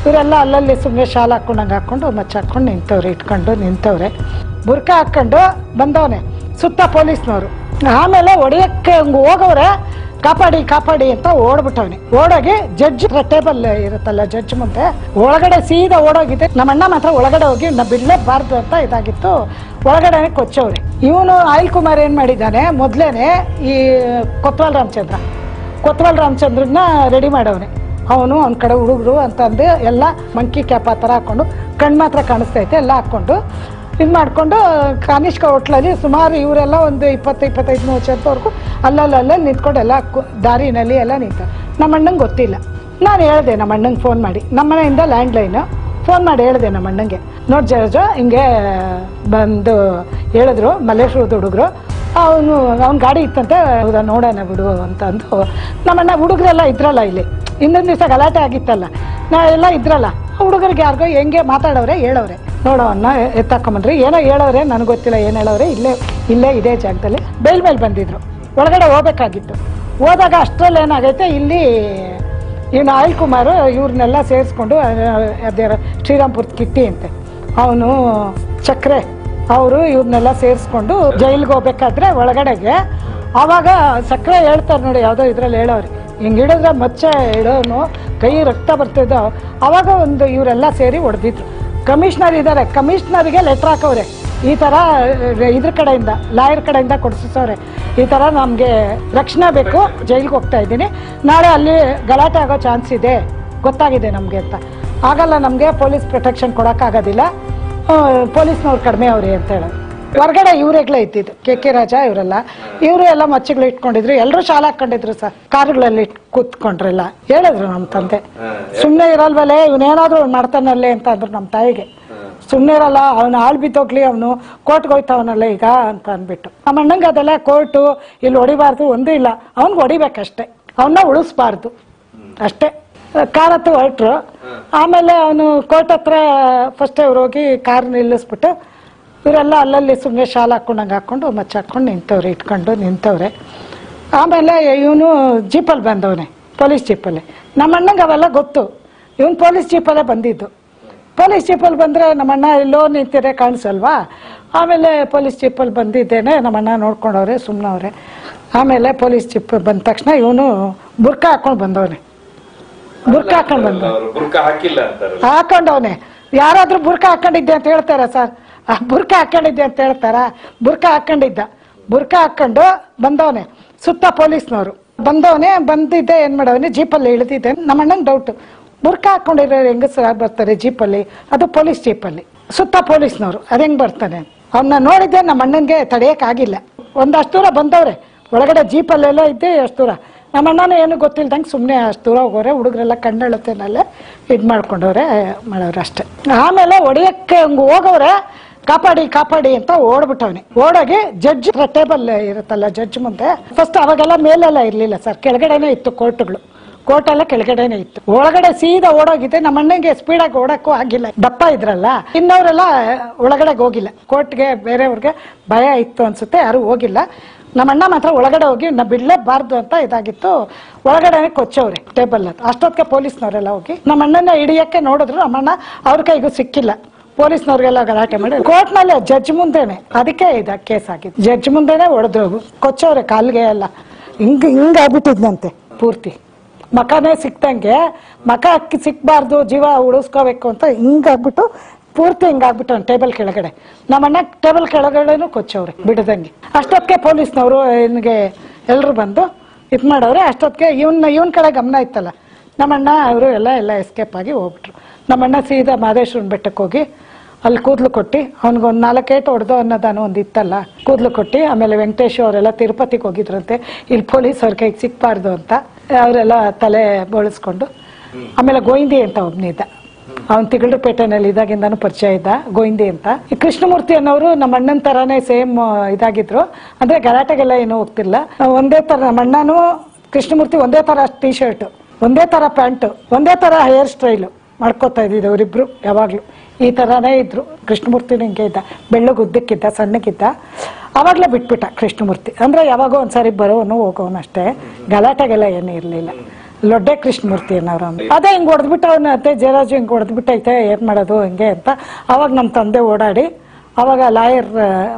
ಇವರೆಲ್ಲ ಅಲ್ಲಲ್ಲಿ ಸುಮ್ಮನೆ ಶಾಲ್ ಹಾಕೊಂಡಂಗೆ ಹಾಕೊಂಡು ಮಚ್ಚ ಹಾಕೊಂಡು ನಿಂತವ್ರೆ ಇಟ್ಕೊಂಡು ನಿಂತವ್ರೆ ಬುರ್ಕ ಹಾಕೊಂಡು ಬಂದವನೆ ಸುತ್ತ ಪೊಲೀಸ್ನವರು ಆಮೇಲೆ ಹೊಡೆಯಕ್ಕೆ ಹಂಗೆ ಹೋಗವ್ರೆ ಕಾಪಾಡಿ ಕಾಪಾಡಿ ಅಂತ ಓಡ್ಬಿಟ್ಟವನೆ ಓಡೋಗಿ ಜಡ್ಜ್ ಟೇಬಲ್ ಇರುತ್ತಲ್ಲ ಜಡ್ಜ್ ಮುಂದೆ ಒಳಗಡೆ ಸೀದಾ ಓಡೋಗಿದೆ ನಮ್ಮ ಅಣ್ಣ ಮಾತ್ರ ಒಳಗಡೆ ಹೋಗಿ ನಾ ಬಿಡ್ಲೇಬಾರ್ದು ಅಂತ ಇದಾಗಿತ್ತು ಒಳಗಡೆ ಕೊಚ್ಚವ್ರೆ ಇವನು ಆಯಿಲ್ ಕುಮಾರ್ ಏನ್ ಮಾಡಿದ್ದಾನೆ ಮೊದ್ಲೇನೆ ಈ ಕೊತ್ವಾಲ್ ರಾಮಚಂದ್ರ ಕೊತ್ವಾಲ್ ರಾಮಚಂದ್ರನ್ನ ರೆಡಿ ಮಾಡವನೆ ಅವನು ಅವ್ನ ಕಡೆ ಹುಡುಗರು ಅಂತಂದು ಎಲ್ಲ ಮಂಕಿ ಕ್ಯಾಪ್ ಆ ಥರ ಹಾಕೊಂಡು ಕಣ್ಣು ಮಾತ್ರ ಕಾಣಿಸ್ತೈತೆ ಎಲ್ಲ ಹಾಕ್ಕೊಂಡು ಇದು ಮಾಡಿಕೊಂಡು ಕಾನಿಷ್ಕ ಹೋಟ್ಲಲ್ಲಿ ಸುಮಾರು ಇವರೆಲ್ಲ ಒಂದು ಇಪ್ಪತ್ತು ಇಪ್ಪತ್ತೈದು ಮೂವತ್ತು ವರ್ಷದವರೆಗೂ ಅಲ್ಲಲ್ಲಿ ಅಲ್ಲಲ್ಲಿ ನಿಂತ್ಕೊಂಡು ಎಲ್ಲ ಕು- ದಾರಿನಲ್ಲಿ ಎಲ್ಲ ನಿಂತ ನಮ್ಮ ಅಣ್ಣಂಗೆ ಗೊತ್ತಿಲ್ಲ ನಾನು ಹೇಳಿದೆ ನಮ್ಮ ಅಣ್ಣಂಗೆ ಫೋನ್ ಮಾಡಿ ನಮ್ಮ ಮನೆಯಿಂದ ಲ್ಯಾಂಡ್ ಲೈನು ಫೋನ್ ಮಾಡಿ ಹೇಳಿದೆ ನಮ್ಮ ಅಣ್ಣಂಗೆ ನೋಡಿ ಜರ್ಜ ಹಿಂಗೆ ಬಂದು ಹೇಳಿದ್ರು ಮಲ್ಲೇಶ್ವರದ ಹುಡುಗರು ಅವನು ಅವ್ನ ಗಾಡಿ ಇತ್ತಂತೆ ಹೌದಾ ನೋಡೋಣ ಬಿಡು ಅಂತಂದು ನಮ್ಮಣ್ಣ ಹುಡುಗರೆಲ್ಲ ಇದ್ರಲ್ಲ ಇಲ್ಲಿ ಇನ್ನೊಂದು ದಿವಸ ಗಲಾಟೆ ಆಗಿತ್ತಲ್ಲ ನಾ ಎಲ್ಲ ಇದ್ರಲ್ಲ ಹುಡುಗರಿಗೆ ಯಾರಿಗೋ ಹೆಂಗೆ ಮಾತಾಡೋರೆ ಹೇಳೋರೆ ನೋಡೋವನ್ನ ಎತ್ತಾಕೊಂಬಂದ್ರಿ ಏನೋ ಹೇಳೋರೆ ನನಗೆ ಗೊತ್ತಿಲ್ಲ ಏನು ಹೇಳೋರೆ ಇಲ್ಲೇ ಇಲ್ಲೇ ಇದೇ ಜಾಗದಲ್ಲಿ ಬೇಲ್ ಮೇಲೆ ಬಂದಿದ್ರು ಒಳಗಡೆ ಹೋಗ್ಬೇಕಾಗಿತ್ತು ಹೋದಾಗ ಅಷ್ಟರಲ್ಲಿ ಏನಾಗೈತೆ ಇಲ್ಲಿ ಇವನು ಆಯಿಲ್ ಕುಮಾರ್ ಇವ್ರನ್ನೆಲ್ಲ ಸೇರಿಸ್ಕೊಂಡು ಅದೇ ಶ್ರೀರಾಮ್ಪುರ ಕಿಟ್ಟಿ ಅಂತೆ ಅವನು ಚಕ್ರೆ ಅವರು ಇವ್ರನ್ನೆಲ್ಲ ಸೇರಿಸ್ಕೊಂಡು ಜೈಲಿಗೆ ಹೋಗ್ಬೇಕಾದ್ರೆ ಒಳಗಡೆಗೆ ಆವಾಗ ಸಕ್ಕರೆ ಹೇಳ್ತಾರೆ ನೋಡಿ ಯಾವುದೋ ಇದ್ರಲ್ಲಿ ಹೇಳೋರು ಹಿಂಗೆ ಹಿಡಿದ್ರೆ ಮಚ್ಚೆ ಇಡೋನು ಕೈ ರಕ್ತ ಬರ್ತಿದ್ದೋ ಆವಾಗ ಒಂದು ಇವರೆಲ್ಲ ಸೇರಿ ಹೊಡೆದಿದ್ರು ಕಮಿಷನರ್ ಇದ್ದಾರೆ ಕಮಿಷನರ್ಗೆ ಲೆಟ್ರ್ ಹಾಕವ್ರೆ ಈ ಥರ ಇದ್ರ ಕಡೆಯಿಂದ ಲಾಯರ್ ಕಡೆಯಿಂದ ಕೊಡಿಸೋರೆ ಈ ಥರ ನಮಗೆ ರಕ್ಷಣೆ ಬೇಕು ಜೈಲಿಗೆ ಹೋಗ್ತಾ ಇದ್ದೀನಿ ನಾಳೆ ಅಲ್ಲಿ ಗಲಾಟೆ ಆಗೋ ಚಾನ್ಸ್ ಇದೆ ಗೊತ್ತಾಗಿದೆ ನಮಗೆ ಅಂತ ಆಗಲ್ಲ ನಮಗೆ ಪೊಲೀಸ್ ಪ್ರೊಟೆಕ್ಷನ್ ಕೊಡೋಕ್ಕಾಗೋದಿಲ್ಲ ಪೊಲೀಸ್ನವ್ರು ಕಡಿಮೆ ಅವ್ರಿ ಅಂತ ಹೇಳೋರು ಹೊರಗಡೆ ಇವರೆಗ್ಲೇ ಇದ್ದಿದ್ದು ಕೆ ಕೆ ರಾಜ ಇವರೆಲ್ಲ ಇವರು ಎಲ್ಲ ಮಚ್ಚಗಳು ಇಟ್ಕೊಂಡಿದ್ರು ಎಲ್ಲರೂ ಶಾಲೆ ಹಾಕೊಂಡಿದ್ರು ಸರ್ ಕಾರುಗಳಲ್ಲಿ ಇಟ್- ಕೂತ್ಕೊಂಡ್ರೆಲ್ಲ ಹೇಳಿದ್ರು ನಮ್ಮ ತಂದೆ ಸುಮ್ಮನೆ ಇರಲ್ವಲ್ಲೇ ಇವನೇನಾದ್ರೂ ಒಂದ್ ಮಾಡ್ತಾನಲ್ಲೇ ಅಂತ ಅಂದ್ರು ನಮ್ಮ ತಾಯಿಗೆ ಸುಮ್ಮನೆ ಇರಲ್ಲ ಅವನು ಆಳ್ ಬಿದ್ದೋಗ್ಲಿ ಅವನು ಕೋರ್ಟ್ಗೆ ಹೋಯ್ತಾವನಲ್ಲ ಈಗ ಅಂತ ಅಂದ್ಬಿಟ್ಟು ನಮ್ಮ ಅಣ್ಣಂಗೆ ಅದೆಲ್ಲ ಕೋರ್ಟು ಇಲ್ಲಿ ಹೊಡಿಬಾರ್ದು ಒಂದೂ ಇಲ್ಲ ಅವ್ನಿಗೆ ಹೊಡಿಬೇಕಷ್ಟೇ ಅವನ್ನ ಉಳಿಸ್ಬಾರ್ದು ಅಷ್ಟೇ ಕಾರ್ ಹತ್ತು ಹೊರಟ್ರು ಆಮೇಲೆ ಅವನು ಕೋರ್ಟ್ ಹತ್ರ ಫಸ್ಟ್ ಅವ್ರು ಹೋಗಿ ಕಾರ್ ನಿಲ್ಲಿಸ್ಬಿಟ್ಟು ಇವರೆಲ್ಲ ಅಲ್ಲಲ್ಲಿ ಸುಮ್ಮನೆ ಶಾಲ್ ಹಾಕೊಂಡಂಗೆ ಹಾಕೊಂಡು ಮಚ್ಚ ಹಾಕೊಂಡು ನಿಂತವ್ರೆ ಇಟ್ಕೊಂಡು ನಿಂತವ್ರೆ ಆಮೇಲೆ ಇವನು ಜೀಪಲ್ಲಿ ಬಂದವನೆ ಪೊಲೀಸ್ ಜೀಪಲ್ಲಿ ನಮ್ಮ ಅಣ್ಣಂಗೆ ಅವೆಲ್ಲ ಗೊತ್ತು ಇವನು ಪೊಲೀಸ್ ಜೀಪಲ್ಲೇ ಬಂದಿದ್ದು ಪೊಲೀಸ್ ಜೀಪಲ್ಲಿ ಬಂದರೆ ನಮ್ಮಣ್ಣ ಎಲ್ಲೋ ನಿಂತಿರೆ ಕಾಣಿಸಲ್ವಾ ಆಮೇಲೆ ಪೊಲೀಸ್ ಜೀಪಲ್ಲಿ ಬಂದಿದ್ದೇನೆ ನಮ್ಮಣ್ಣ ನೋಡ್ಕೊಂಡವ್ರೆ ಸುಮ್ಮನವ್ರೆ ಆಮೇಲೆ ಪೊಲೀಸ್ ಜೀಪ್ ಬಂದ ತಕ್ಷಣ ಇವನು ಬುರ್ಕ ಹಾಕೊಂಡು ಬಂದವನೆ ಬುರ್ಕ ಹಾಕೊಂಡು ಬಂದ ಅವರು ಬುರ್ಕ ಹಾಕಿಲ್ಲ ಅಂತಾರಲ್ಲ ಹಾಕೊಂಡವನೆ ಯಾರಾದ್ರೂ ಬುರ್ಕ ಹಾಕೊಂಡಿದ್ದೆ ಅಂತ ಹೇಳ್ತಾರ ಸರ್ ಆ ಬುರ್ಕ ಹಾಕೊಂಡಿದ್ದೆ ಅಂತ ಹೇಳ್ತಾರ ಬುರ್ಕ ಹಾಕೊಂಡಿದ್ದ ಬುರ್ಕ ಹಾಕೊಂಡು ಬಂದವನೆ ಸುತ್ತ ಪೊಲೀಸ್ನವರು ಬಂದವನೆ ಬಂದಿದ್ದೆ ಏನ್ ಮಾಡವನೆ ಜೀಪಲ್ಲಿ ಇಳಿದಿದ್ದೆ ನಮ್ಮ ಅಣ್ಣಂಗೆ ಡೌಟ್ ಬುರ್ಕ ಹಾಕೊಂಡಿರೋ ಹೆಂಗಸರು ಯಾರು ಬರ್ತಾರೆ ಜೀಪಲ್ಲಿ ಅದು ಪೊಲೀಸ್ ಜೀಪಲ್ಲಿ ಸುತ್ತ ಪೊಲೀಸ್ನವರು ಅದ್ ಹೆಂಗ್ ಬರ್ತಾನೆ ಅವನ್ನ ನೋಡಿದ್ದೆ ನಮ್ಮ ಅಣ್ಣನ್ಗೆ ತಡೆಯಕ್ಕಾಗಿಲ್ಲ ಒಂದಷ್ಟು ದೂರ ಬಂದವ್ರೆ ಒಳಗಡೆ ಜೀಪಲ್ಲೆಲ್ಲ ಇದ್ದೆ ಅಷ್ಟು ದೂರ ನಮ್ಮ ಅಣ್ಣನೂ ಏನು ಗೊತ್ತಿಲ್ದಂಗೆ ಸುಮ್ಮನೆ ಅಷ್ಟು ದೂರ ಹೋಗೋರೆ ಹುಡುಗರೆಲ್ಲ ಕಣ್ಣೆಳತೆನಲ್ಲೇ ಇದು ಮಾಡ್ಕೊಂಡವ್ರೆ ಮಾಡವ್ರೆ ಅಷ್ಟೇ ಆಮೇಲೆ ಹೊಡೆಯಕ್ಕೆ ಹಂಗೆ ಹೋಗವ್ರೆ ಕಾಪಾಡಿ ಕಾಪಾಡಿ ಅಂತ ಓಡ್ಬಿಟ್ಟವನೆ ಓಡೋಗಿ ಜಡ್ಜ್ ಟೇಬಲ್ ಇರುತ್ತಲ್ಲ ಜಡ್ಜ್ ಮುಂದೆ ಫಸ್ಟ್ ಅವಾಗೆಲ್ಲ ಮೇಲೆಲ್ಲ ಇರಲಿಲ್ಲ ಸರ್ ಕೆಳಗಡೆನೆ ಇತ್ತು ಕೋರ್ಟ್ಗಳು ಕೋರ್ಟ್ ಎಲ್ಲ ಕೆಳಗಡೆನೆ ಇತ್ತು ಒಳಗಡೆ ಸೀದಾ ಓಡೋಗಿದೆ ನಮ್ಮ ಅಣ್ಣಂಗೆ ಸ್ಪೀಡಾಗಿ ಓಡಕ್ಕೂ ಆಗಿಲ್ಲ ದಪ್ಪ ಇದ್ರಲ್ಲ ಇನ್ನವರೆಲ್ಲ ಒಳಗಡೆ ಹೋಗಿಲ್ಲ ಕೋರ್ಟ್ಗೆ ಬೇರೆಯವ್ರಿಗೆ ಭಯ ಇತ್ತು ಅನ್ಸುತ್ತೆ ಯಾರು ಹೋಗಿಲ್ಲ ನಮ್ಮ ಅಣ್ಣ ಮಾತ್ರ ಒಳಗಡೆ ಹೋಗಿ ನಾ ಬಿಡ್ಲೇಬಾರ್ದು ಅಂತ ಇದಾಗಿತ್ತು ಒಳಗಡೆ ಕೊಚ್ಚವ್ರೆ ಟೇಬಲ್ ಅದು ಅಷ್ಟೊತ್ತಿಗೆ ಪೊಲೀಸ್ನವರೆಲ್ಲ ಹೋಗಿ ನಮ್ಮ ಅಣ್ಣನ ಹಿಡಿಯಕ್ಕೆ ನೋಡಿದ್ರು ನಮ್ಮ ಅಣ್ಣ ಅವ್ರ ಕೈಗೂ ಸಿಕ್ಕಿಲ್ಲ ಪೊಲೀಸ್ನವ್ರಿಗೆಲ್ಲ ಗಲಾಟೆ ಮಾಡಿ ಕೋರ್ಟ್ನಲ್ಲೇ ಜಡ್ಜ್ ಮುಂದೆನೆ ಅದಕ್ಕೆ ಇದ ಕೇಸ್ ಆಗಿದ್ದು ಜಡ್ಜ್ ಮುಂದೆನೆ ಹೊಡೆದ್ರು ಕೊಚ್ಚವ್ರೆ ಕಾಲ್ಗೆ ಎಲ್ಲ ಹಿಂಗ್ ಹಿಂಗ್ ಆಗ್ಬಿಟ್ಟಿದ್ನಂತೆ ಪೂರ್ತಿ ಮಕನೇ ಸಿಕ್ತಂಗೆ ಮಕ ಅಕ್ಕಿ ಸಿಕ್ಬಾರ್ದು ಜೀವ ಉಳಿಸ್ಕೋಬೇಕು ಅಂತ ಹಿಂಗಾಗ್ಬಿಟ್ಟು ಪೂರ್ತಿ ಹಿಂಗಾಗ್ಬಿಟ್ಟು ಟೇಬಲ್ ಕೆಳಗಡೆ ನಮ್ಮಣ್ಣ ಟೇಬಲ್ ಕೆಳಗಡೆನೂ ಕೊಚ್ಚವ್ರೆ ಬಿಡದಂಗೆ ಅಷ್ಟೊತ್ತಿಗೆ ಪೊಲೀಸ್ನವರು ಇವನಿಗೆ ಎಲ್ಲರೂ ಬಂದು ಇದು ಮಾಡವ್ರೆ ಅಷ್ಟೊತ್ತಿಗೆ ಇವನ್ನ ಇವನ್ ಕಡೆ ಗಮನ ಇತ್ತಲ್ಲ ನಮ್ಮಣ್ಣ ಅವರು ಎಲ್ಲ ಎಲ್ಲ ಎಸ್ಕೇಪ್ ಆಗಿ ಹೋಗ್ಬಿಟ್ರು ನಮ್ಮಣ್ಣ ಸೀದಾ ಮಾದೇಶ್ವರನ ಬೆಟ್ಟಕ್ಕೆ ಹೋಗಿ ಅಲ್ಲಿ ಕೂದಲು ಕೊಟ್ಟು ಅವ್ನಿಗೊಂದು ನಾಲ್ಕೇಟು ಹೊಡೆದು ಅನ್ನೋದಾನು ಒಂದು ಇತ್ತಲ್ಲ ಕೂದಲು ಕೊಟ್ಟು ಆಮೇಲೆ ವೆಂಕಟೇಶ್ ಅವರೆಲ್ಲ ತಿರುಪತಿಗೆ ಹೋಗಿದ್ರಂತೆ ಇಲ್ಲಿ ಪೊಲೀಸ್ ಅವ್ರ ಕೈಗೆ ಸಿಕ್ಬಾರ್ದು ಅಂತ ಅವರೆಲ್ಲ ತಲೆ ಬೋಳಿಸ್ಕೊಂಡು ಆಮೇಲೆ ಗೋವಿಂದಿ ಅಂತ ಒಬ್ನಿದ್ದ ಅವ್ನು ತಿಗಳಪೇಟೆನಲ್ಲಿ ಇದಾಗಿಂದಾನು ಪರಿಚಯ ಇದ್ದ ಗೋವಿಂದಿ ಅಂತ ಈ ಕೃಷ್ಣಮೂರ್ತಿ ಅನ್ನೋರು ನಮ್ಮ ಅಣ್ಣನ ತರಾನೇ ಸೇಮ್ ಇದಾಗಿದ್ರು ಅಂದ್ರೆ ಗಲಾಟೆಗೆಲ್ಲ ಏನೂ ಹೋಗ್ತಿಲ್ಲ ಒಂದೇ ತರ ನಮ್ಮ ಅಣ್ಣನೂ ಕೃಷ್ಣಮೂರ್ತಿ ಒಂದೇ ತರ ಟೀ ಶರ್ಟ್ ಒಂದೇ ತರ ಪ್ಯಾಂಟ್ ಒಂದೇ ತರ ಹೇರ್ ಸ್ಟೈಲು ಮಾಡ್ಕೋತಾ ಇದ್ದಿದ್ದು ಅವರಿಬ್ರು ಯಾವಾಗ್ಲೂ ಈ ತರಾನೇ ಇದ್ರು ಕೃಷ್ಣಮೂರ್ತಿ ಹಿಂಗೆ ಇದ್ದ ಬೆಳ್ಳಗೆ ಉದ್ದಕ್ಕಿದ್ದ ಸಣ್ಣಕ್ಕಿದ್ದ ಅವಾಗಲೇ ಬಿಟ್ಬಿಟ್ಟ ಕೃಷ್ಣಮೂರ್ತಿ ಅಂದ್ರೆ ಯಾವಾಗೋ ಒಂದ್ಸಾರಿ ಬರೋನು ಹೋಗೋನು ಅಷ್ಟೇ ಗಲಾಟೆಗೆಲ್ಲ ಏನೂ ಇರಲಿಲ್ಲ ಲೊಡ್ಡೆ ಕೃಷ್ಣಮೂರ್ತಿ ಅನ್ನೋರು ಅವ್ನು. ಅದೇ ಹಿಂಗ್ ಹೊಡೆದ್ಬಿಟ್ಟು ಅವನ ಅತ್ತೆ ಜಯರಾಜು ಹಿಂಗ್ ಹೊಡೆದ್ಬಿಟ್ಟೈತೆ ಏನ್ ಮಾಡೋದು ಹಿಂಗೆ ಅಂತ ಅವಾಗ ನಮ್ಮ ತಂದೆ ಓಡಾಡಿ ಅವಾಗ ಲಾಯರ್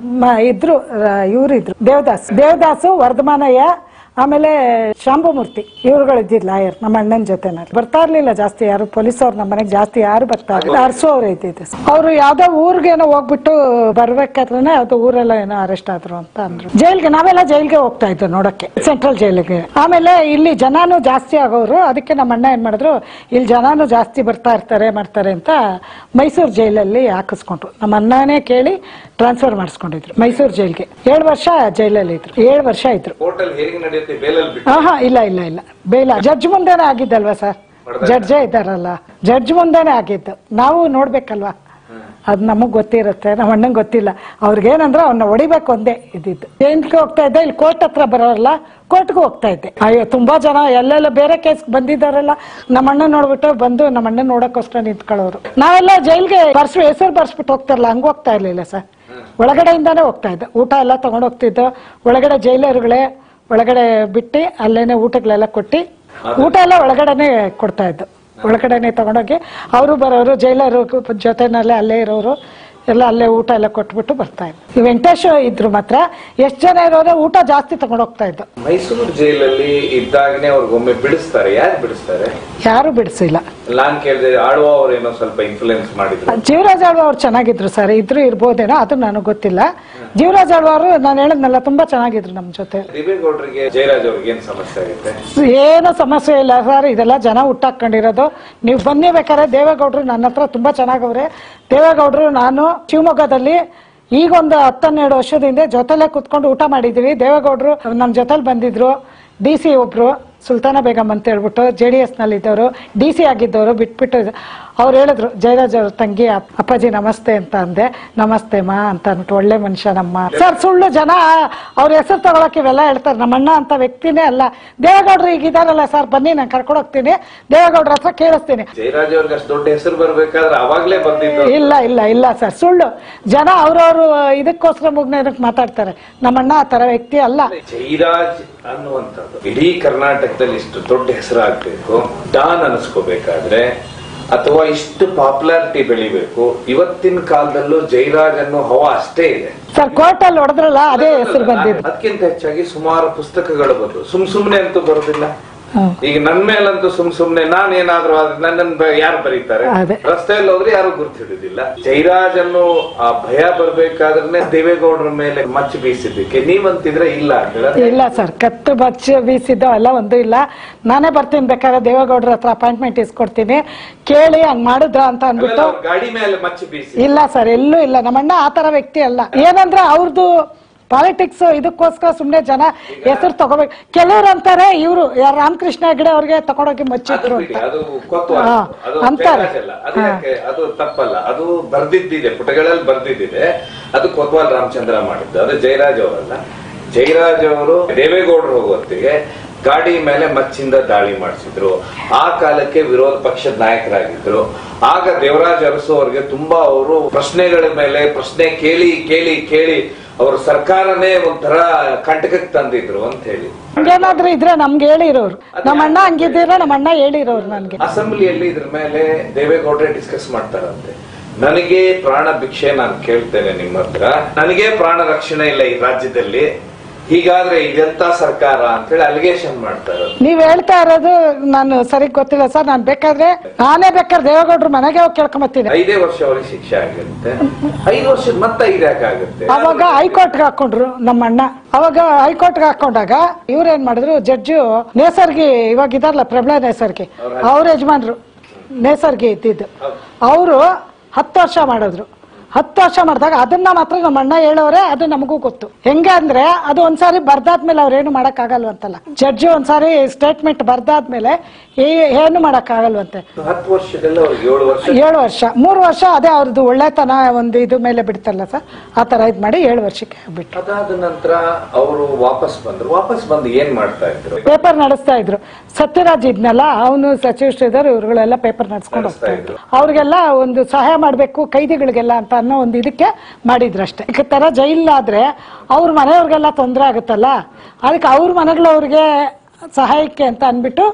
ಇದ್ರು ಇವ್ರು ಇದ್ರು ದೇವದಾಸ್ ದೇವದಾಸು ವರ್ಧಮಾನಯ್ಯ ಆಮೇಲೆ ಶಾಂಭಮೂರ್ತಿ ಇವ್ರುಗಳಿದ್ದಿದ್ದು ಲಾಯರ್ ನಮ್ಮ ಅಣ್ಣನ ಜೊತೆನಲ್ಲಿ ಬರ್ತಾ ಇರ್ಲಿಲ್ಲ ಜಾಸ್ತಿ ಯಾರು ಪೊಲೀಸ್ ಅವ್ರು ನಮ್ಮ ಮನೆಗೆ ಜಾಸ್ತಿ ಯಾರು ಬರ್ತಾ ಇರ್ಲಿಲ್ಲ ಅರ್ಸು ಅವ್ರು ಇದ್ದಿದ್ದು ಅವ್ರು ಯಾವ್ದೋ ಊರ್ಗೇನೋ ಹೋಗ್ಬಿಟ್ಟು ಬರ್ಬೇಕಾದ್ರೆ ಯಾವ್ದೋ ಊರೆಲ್ಲ ಏನೋ ಅರೆಸ್ಟ್ ಆದ್ರು ಅಂತ ಅಂದ್ರು ಜೈಲ್ಗೆ ನಾವೆಲ್ಲ ಜೈಲ್ಗೆ ಹೋಗ್ತಾ ಇದ್ವು ನೋಡಕ್ಕೆ ಸೆಂಟ್ರಲ್ ಜೈಲಿಗೆ ಆಮೇಲೆ ಇಲ್ಲಿ ಜನನು ಜಾಸ್ತಿ ಆಗೋರು ಅದಕ್ಕೆ ನಮ್ಮ ಅಣ್ಣ ಏನ್ ಮಾಡಿದ್ರು ಇಲ್ಲಿ ಜನನು ಜಾಸ್ತಿ ಬರ್ತಾ ಇರ್ತಾರೆ ಮಾಡ್ತಾರೆ ಅಂತ ಮೈಸೂರು ಜೈಲಲ್ಲಿ ಹಾಕಿಸ್ಕೊಂಡ್ರು ನಮ್ಮ ಅಣ್ಣನೇ ಕೇಳಿ ಟ್ರಾನ್ಸ್ಫರ್ ಮಾಡಿಸ್ಕೊಂಡಿದ್ರು ಮೈಸೂರು ಜೈಲ್ಗೆ ಏಳು ವರ್ಷ ಜೈಲಲ್ಲಿ ಇದ್ರು ಏಳು ವರ್ಷ ಇದ್ರು ಕೋರ್ಟಲ್ ಹಿಯರಿಂಗ್ ನಡೆಯುತ್ತೆ ಬೇಲಲ್ಲಿ ಬಿಟ್ಟು ಆಹಾ ಇಲ್ಲ ಇಲ್ಲ ಇಲ್ಲ ಬೇಲ ಜಡ್ಜ್ ಮುಂದೆನೆ ಆಗಿದ್ದಲ್ವಾ ಸರ್ ಜಡ್ಜೇ ಇದ್ದಾರಲ್ಲ ಜಡ್ಜ್ ಮುಂದೆನೆ ಆಗಿದ್ದು ನಾವು ನೋಡ್ಬೇಕಲ್ವಾ ಅದ್ ನಮಗ್ ಗೊತ್ತಿರುತ್ತೆ ನಮ್ಮ ಅಣ್ಣಂಗ್ ಗೊತ್ತಿಲ್ಲ ಅವ್ರಿಗೇನಂದ್ರೆ ಅವನ್ನ ಹೊಡಿಬೇಕು ಒಂದೇ ಇದ್ದಿದ್ದು ಏನ್ಗೆ ಹೋಗ್ತಾ ಇದ್ದೆ ಇಲ್ಲಿ ಕೋರ್ಟ್ ಹತ್ರ ಬರೋರಲ್ಲ ಕೋರ್ಟ್ಗೂ ಹೋಗ್ತಾ ಇದ್ದೆ ಅಯ್ಯೋ ತುಂಬಾ ಜನ ಎಲ್ಲೆಲ್ಲ ಬೇರೆ ಕೇಸ್ ಬಂದಿದ್ದಾರಲ್ಲ ನಮ್ಮ ಅಣ್ಣ ನೋಡ್ಬಿಟ್ಟು ಬಂದು ನಮ್ಮ ಅಣ್ಣ ನೋಡಕ್ಕೋಸ್ಕರ ನಿಂತ್ಕೊಳ್ಳೋರು ನಾವೆಲ್ಲ ಜೈಲ್ಗೆ ಬರ್ಸ್ ಹೆಸರು ಬರ್ಸ್ಬಿಟ್ಟು ಹೋಗ್ತಾರಲ್ಲ ಹಂಗ ಹೋಗ್ತಾ ಇರ್ಲಿಲ್ಲ ಸರ್ ಒಳಗಡೆಯಿಂದಾನೇ ಹೋಗ್ತಾ ಇದ್ದೆ ಊಟ ಎಲ್ಲ ತಗೊಂಡ್ ಹೋಗ್ತಿದ್ದು ಒಳಗಡೆ ಜೈಲರ್ಗಳೇ ಒಳಗಡೆ ಬಿಟ್ಟು ಅಲ್ಲೇನೆ ಊಟಗಳೆಲ್ಲ ಕೊಟ್ಟು ಊಟ ಎಲ್ಲ ಒಳಗಡೆನೆ ಕೊಡ್ತಾ ಇದ್ದು ಒಳಗಡೆನೆ ತಗೊಂಡೋಗಿ ಅವರು ಬರೋರು ಜೈಲರು ಜೊತೆನಲ್ಲೇ ಅಲ್ಲೇ ಇರೋರು ಎಲ್ಲ ಅಲ್ಲೇ ಊಟ ಎಲ್ಲ ಕೊಟ್ಬಿಟ್ಟು ಬರ್ತಾ ಇದ್ರು ಈ ವೆಂಕಟೇಶ್ ಇದ್ರು ಮಾತ್ರ ಎಷ್ಟು ಜನ ಇರೋರೆ ಊಟ ಜಾಸ್ತಿ ತಗೊಂಡ್ ಹೋಗ್ತಾ ಇದ್ದು ಮೈಸೂರು ಜೈಲಲ್ಲಿ ಇದ್ದಾಗನೇ ಅವ್ರಿಗೊಮ್ಮೆ ಬಿಡಿಸ್ತಾರೆ ಯಾರು ಬಿಡಿಸ್ತಾರೆ ಯಾರು ಬಿಡಿಸಿಲ್ಲ ನಾನ್ ಕೇಳಿದೆ ಆಳ್ವ ಅವ್ರೇನೋ ಸ್ವಲ್ಪ ಇನ್ಫ್ಲುಯೆನ್ಸ್ ಮಾಡಿದ್ರು ಜೀವರಾಜ್ ಆಳ್ವ ಅವ್ರು ಚೆನ್ನಾಗಿದ್ರು ಸರ್ ಇದ್ರು ಇರ್ಬೋದೇನೋ ಅದು ನನಗೆ ಗೊತ್ತಿಲ್ಲ ಜೀವರಾಜ್ ಆಳ್ವ ಅವರು ನಾನು ಹೇಳದ್ನಲ್ಲ ತುಂಬಾ ಚೆನ್ನಾಗಿದ್ರು ನಮ್ಮ ಜೊತೆ ದೇವೇಗೌಡರಿಗೆ ಜಯರಾಜ್ ಅವ್ರಿಗೆ ಏನ್ ಸಮಸ್ಯೆ ಆಗುತ್ತೆ ಏನು ಸಮಸ್ಯೆ ಇಲ್ಲ ಸರ್ ಇದೆಲ್ಲ ಜನ ಹುಟ್ಟಾಕೊಂಡಿರೋದು ನೀವು ಬನ್ನಿ ಬೇಕಾದ್ರೆ ದೇವೇಗೌಡರು ನನ್ನ ಹತ್ರ ತುಂಬಾ ಚೆನ್ನಾಗವ್ರೆ ದೇವೇಗೌಡರು ನಾನು ಶಿವಮೊಗ್ಗದಲ್ಲಿ ಈಗ ಒಂದು ಹತ್ತನ್ನೆರಡು ವರ್ಷದಿಂದ ಜೊತೆಲೆ ಕುತ್ಕೊಂಡು ಊಟ ಮಾಡಿದೀವಿ ದೇವೇಗೌಡರು ನಮ್ಮ ಜೊತೆಲಿ ಬಂದಿದ್ರು ಡಿ ಸಿ ಒಬ್ರು ಸುಲ್ತಾನ ಬೇಗಂ ಅಂತ ಹೇಳ್ಬಿಟ್ಟು ಜೆ ಡಿ ಎಸ್ ನಲ್ಲಿ ಇದ್ದವರು ಡಿ ಸಿ ಆಗಿದ್ದವರು ಬಿಟ್ಬಿಟ್ಟು ಅವ್ರು ಹೇಳಿದ್ರು ಜಯರಾಜ್ ಅವ್ರ ತಂಗಿ ಅಪ್- ಅಪ್ಪಾಜಿ ನಮಸ್ತೆ ಅಂತ ಅಂದೆ ನಮಸ್ತೆ ಮಾ ಅಂತ ಅಂದ್ಬಿಟ್ಟು ಒಳ್ಳೆ ಮನುಷ್ಯ ನಮ್ಮ ಸರ್ ಸುಳ್ಳು ಜನ ಅವ್ರ ಹೆಸರು ತಗೊಳಕ್ ಇವೆಲ್ಲ ಹೇಳ್ತಾರೆ ನಮ್ಮ ಅಣ್ಣ ಅಂತ ವ್ಯಕ್ತಿನೇ ಅಲ್ಲ ದೇವೇಗೌಡರು ಈಗ ಇದಾರಲ್ಲ ಸರ್ ಬನ್ನಿ ನಾನು ಕರ್ಕೊಂಡು ಹೋಗ್ತೀನಿ ದೇವೇಗೌಡ್ರ ಹತ್ರ ಕೇಳಿಸ್ತೀನಿ ಜಯರಾಜ್ ಅವ್ರಿಗೆ ಅಷ್ಟು ದೊಡ್ಡ ಹೆಸರು ಬರ್ಬೇಕಾದ್ರೆ ಅವಾಗ್ಲೇ ಬಂದಿದ್ದು ಇಲ್ಲ ಇಲ್ಲ ಇಲ್ಲ ಸರ್ ಸುಳ್ಳು ಜನ ಅವ್ರವ್ರು ಇದಕ್ಕೋಸ್ಕರ ಮುಗ್ನ ಇದಕ್ಕೆ ಮಾತಾಡ್ತಾರೆ ನಮ್ಮಣ್ಣ ಆ ತರ ವ್ಯಕ್ತಿ ಅಲ್ಲ ಜೈರಾಜ್ ಅನ್ನುವಂಥದ್ದು ಇಡೀ ಕರ್ನಾಟಕದಲ್ಲಿ ಇಷ್ಟು ದೊಡ್ಡ ಹೆಸರಾಗ್ಬೇಕು ಡಾನ್ ಅನಿಸ್ಕೋಬೇಕಾದ್ರೆ ಅಥವಾ ಇಷ್ಟು ಪಾಪ್ಯುಲಾರಿಟಿ ಬೆಳಿಬೇಕು ಇವತ್ತಿನ ಕಾಲದಲ್ಲೂ ಜೈರಾಜ್ ಅನ್ನೋ ಹವಾ ಅಷ್ಟೇ ಇದೆ ಸರ್ ಕೋರ್ಟ್ ಅಲ್ಲಿ ಹೊಡೆದ್ರಲ್ಲ ಅದೇ ಹೆಸರು ಬಂದಿದ್ದು ಅದಕ್ಕಿಂತ ಹೆಚ್ಚಾಗಿ ಸುಮಾರು ಪುಸ್ತಕಗಳು ಬಂದು ಸುಮ್ ಸುಮ್ನೆ ಅಂತೂ ಬರೋದಿಲ್ಲ ಹ್ಮ್. ಈಗ ನನ್ ಮೇಲಂತೂ ಸುಮ್ ಸುಮ್ನೆ ನಾನ್ ಏನಾದ್ರೂ ಆದ್ರೆ ನನ್ನನ್ನು ಯಾರು ಬರೀತಾರೆ ಅದೇ. ರಸ್ತೆಯಲ್ಲಿ ಹೋದ್ರೆ ಯಾರು ಗುರ್ತಿಡುದಿಲ್ಲ ಜೈರಾಜ್ ಅನ್ನೋ ಆ ಭಯ ಬರ್ಬೇಕಾದ್ರೆ ದೇವೇಗೌಡರ ಮೇಲೆ ಮಚ್ಚು ಬೀಸಿದ್ದಕ್ಕೆ ನೀವಂತಿದ್ರೆ ಇಲ್ಲ ಅಂತ ಹೇಳಿ ಇಲ್ಲ ಸರ್ ಕತ್ತು ಬಚ್ಚ ಬೀಸಿದ್ದು ಎಲ್ಲ ಒಂದು ಇಲ್ಲ ನಾನೇ ಬರ್ತೀನಿ ಬೇಕಾದ್ರೆ ದೇವೇಗೌಡರ ಹತ್ರ ಅಪಾಯಿಂಟ್ಮೆಂಟ್ ಇಸ್ಕೊಡ್ತೀನಿ ಕೇಳಿ ಹಂಗ್ ಮಾಡಿದ್ರ ಅಂತ ಅನ್ಬಿಟ್ಟು ಅವ್ರ ಗಾಡಿ ಮೇಲೆ ಮಚ್ಚು ಬೀಸಿ ಇಲ್ಲ ಸರ್ ಎಲ್ಲೂ ಇಲ್ಲ ನಮ್ಮಣ್ಣ ಆ ತರ ವ್ಯಕ್ತಿ ಅಲ್ಲ ಏನಂದ್ರೆ ಅವ್ರದ್ದು ಪಾಲಿಟಿಕ್ಸ್ ಇದಕ್ಕೋಸ್ಕರ ಸುಮ್ನೆ ಜನ ಹೆಸರು ತಗೋಬೇಕು ಕೆಲವ್ರು ಅಂತಾರೆ ಇವರು ಯಾರು ರಾಮಕೃಷ್ಣ ಹೆಗಡೆ ಅವ್ರಿಗೆ ತಗೊಂಡೋಗಿ ಅದು ಮಚ್ಚಿದ್ರು ಬಿಡಿ ಅಂತ ಅದು ಕೊತ್ತು ಹಾ, ಅದು ಅಂತಾರೆ. ಜಯರಾಜ್ ಅಲ್ಲ ಅದು ಯಾಕೆ ಅದು ತಪ್ಪಲ್ಲ ಅದು ಬರ್ದಿದ್ದಿದೆ ಪುಟಗಳಲ್ಲಿ ಬರ್ದಿದ್ದಿದೆ ಅದು ಕೊತ್ವಾಲ್ ರಾಮಚಂದ್ರ ಮಾಡಿದ್ದು ಅದು ಜಯರಾಜ್ ಅವರಲ್ಲ ಜಯರಾಜ್ ಅವರು ದೇವೇಗೌಡರು ಹೋಗುವತ್ತಿಗೆ ಗಾಡಿ ಮೇಲೆ ಮಚ್ಚಿಂದ ದಾಳಿ ಮಾಡಿಸಿದ್ರು ಆ ಕಾಲಕ್ಕೆ ವಿರೋಧ ಪಕ್ಷದ ನಾಯಕರಾಗಿದ್ರು ಆಗ ದೇವರಾಜ್ ಅರಸು ಅವರಿಗೆ ತುಂಬಾ ಅವರು ಪ್ರಶ್ನೆಗಳ ಮೇಲೆ ಪ್ರಶ್ನೆ ಕೇಳಿ ಕೇಳಿ ಕೇಳಿ ಅವರು ಸರ್ಕಾರನೇ ಒಂಥರ ಕಂಟಕಕ್ಕೆ ತಂದಿದ್ರು ಅಂತ ಹೇಳಿ ಹಂಗೇನಾದ್ರೂ ಇದ್ರೆ ನಮ್ಗೆ ಹೇಳಿರೋರು ನಮ್ಮ ಅಣ್ಣ ಹಂಗಿದ್ರೆ ನಮ್ಮ ಅಣ್ಣ ಹೇಳಿರೋರು ನನ್ಗೆ ಅಸೆಂಬ್ಲಿಯಲ್ಲಿ ಇದ್ರ ಮೇಲೆ ದೇವೇಗೌಡರೇ ಡಿಸ್ಕಸ್ ಮಾಡ್ತಾರಂತೆ ನನಗೆ ಪ್ರಾಣ ಭಿಕ್ಷೆ ನಾನು ಕೇಳ್ತೇನೆ ನಿಮ್ಮ ಹತ್ರ ನನಗೆ ಪ್ರಾಣ ರಕ್ಷಣೆ ಇಲ್ಲ ಈ ರಾಜ್ಯದಲ್ಲಿ ಹೀಗಾದ್ರೆ ಇದೆಂತ ಸರ್ಕಾರ ಅಂತ ಹೇಳಿ ಅಲಿಗೇಷನ್ ಮಾಡ್ತಾರೆ ನೀವ್ ಹೇಳ್ತಾ ಇರೋದು ನಾನು ಸರಿ ಗೊತ್ತಿಲ್ಲ ಸರ್ ನಾನ್ ಬೇಕಾದ್ರೆ ನಾನೇ ಬೇಕಾದ್ರೆ ದೇವೇಗೌಡರು ಮನೆಗೆ ಹೋಗಿ ಕೇಳ್ಕೊಂಬತ್ತೀನಿ ಐದೇ ವರ್ಷ ಅವ್ರಿಗೆ ಶಿಕ್ಷೆ ಆಗಿರುತ್ತೆ ಐದು ವರ್ಷದ ಮತ್ತೆ ಐದು ಯಾಕಾಗುತ್ತೆ ಅವಾಗ ಹೈಕೋರ್ಟ್ಗೆ ಹಾಕೊಂಡ್ರು ನಮ್ಮ ಅಣ್ಣ ಅವಾಗ ಹೈಕೋರ್ಟ್ಗೆ ಹಾಕೊಂಡಾಗ ಇವ್ರೇನ್ ಮಾಡಿದ್ರು ಜಡ್ಜು ನೇಸರ್ಗಿ ಇವಾಗ ಇದಾರಲ್ಲ ಪ್ರಬಲ ನೇಸರ್ಗಿ ಅವ್ರ ಯಜಮಾನ್ರು ನೇಸರ್ಗಿ ಇದ್ದಿದ್ದು ಅವರು ಹತ್ತು ವರ್ಷ ಮಾಡಿದ್ರು ಹತ್ತು ವರ್ಷ ಮಾಡಿದಾಗ ಅದನ್ನ ಮಾತ್ರ ನಮ್ಮ ಅಣ್ಣ ಹೇಳೋರೆ ಅದು ನಮಗೂ ಗೊತ್ತು ಹೆಂಗೆ ಅಂದ್ರೆ ಅದು ಒಂದ್ಸಾರಿ ಬರ್ದಾದ್ಮೇಲೆ ಅವ್ರೇನು ಮಾಡಕ್ ಆಗಲ್ವಂತಲ್ಲ ಜಡ್ಜಿ ಒಂದ್ಸಾರಿ ಸ್ಟೇಟ್ಮೆಂಟ್ ಬರ್ದಾದ್ಮೇಲೆ ಏ- ಏನು ಮಾಡಕ್ ಆಗಲ್ವಂತೆ ಹತ್ತು ವರ್ಷದಲ್ಲ ಅವ್ರಿಗೆ ಏಳು ವರ್ಷ ಏಳು ವರ್ಷ ಮೂರು ವರ್ಷ ಅದೇ ಅವ್ರದ್ದು ಒಳ್ಳೆತನ ಒಂದು ಇದು ಮೇಲೆ ಬಿಡ್ತಲ್ಲ ಸರ್ ಆ ತರ ಇದ್ ಮಾಡಿ ಏಳು ವರ್ಷಕ್ಕೆ ಬಿಟ್ಟು ಅದಾದ ನಂತರ ಅವರು ವಾಪಸ್ ಬಂದ್ರು ವಾಪಸ್ ಬಂದು ಏನ್ ಮಾಡ್ತಾ ಇದ್ರು ಪೇಪರ್ ನಡೆಸ್ತಾ ಇದ್ರು ಸತ್ಯರಾಜ್ ಇದ್ನಲ್ಲ ಅವನು ಸಚಿವ ಶ್ರೀಧರ್ ಇವ್ರುಗಳೆಲ್ಲ ಪೇಪರ್ ನಡ್ಸ್ಕೊಂಡು ಹೋಗ್ತಾ ಇದ್ರು ಅವ್ರಿಗೆಲ್ಲ ಒಂದು ಸಹಾಯ ಮಾಡ್ಬೇಕು ಕೈದಿಗಳಿಗೆಲ್ಲ ಅಂತ ಅನ್ನೋ ಒಂದು ಇದಕ್ಕೆ ಮಾಡಿದ್ರು ಅಷ್ಟೇ ಈ ತರ ಜೈಲಾದ್ರೆ ಅವ್ರ ಮನೆಯವ್ರಿಗೆಲ್ಲ ತೊಂದರೆ ಆಗುತ್ತಲ್ಲ ಅದಕ್ಕೆ ಅವ್ರ ಮನೆಗಳವ್ರಿಗೆ ಸಹಾಯಕ್ಕೆ ಅಂತ ಅಂದ್ಬಿಟ್ಟು